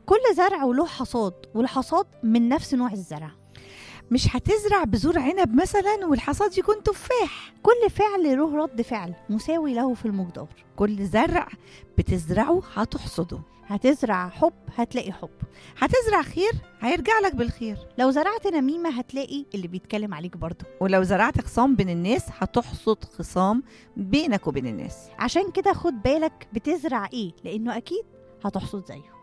كل زرع وله حصاد والحصاد من نفس نوع الزرع مش هتزرع بذور عنب مثلا والحصاد يكون تفاح كل فعل له رد فعل مساوي له في المقدار كل زرع بتزرعه هتحصده هتزرع حب هتلاقي حب هتزرع خير هيرجع لك بالخير لو زرعت نميمة هتلاقي اللي بيتكلم عليك برضه ولو زرعت خصام بين الناس هتحصد خصام بينك وبين الناس عشان كده خد بالك بتزرع ايه لانه اكيد هتحصد زيه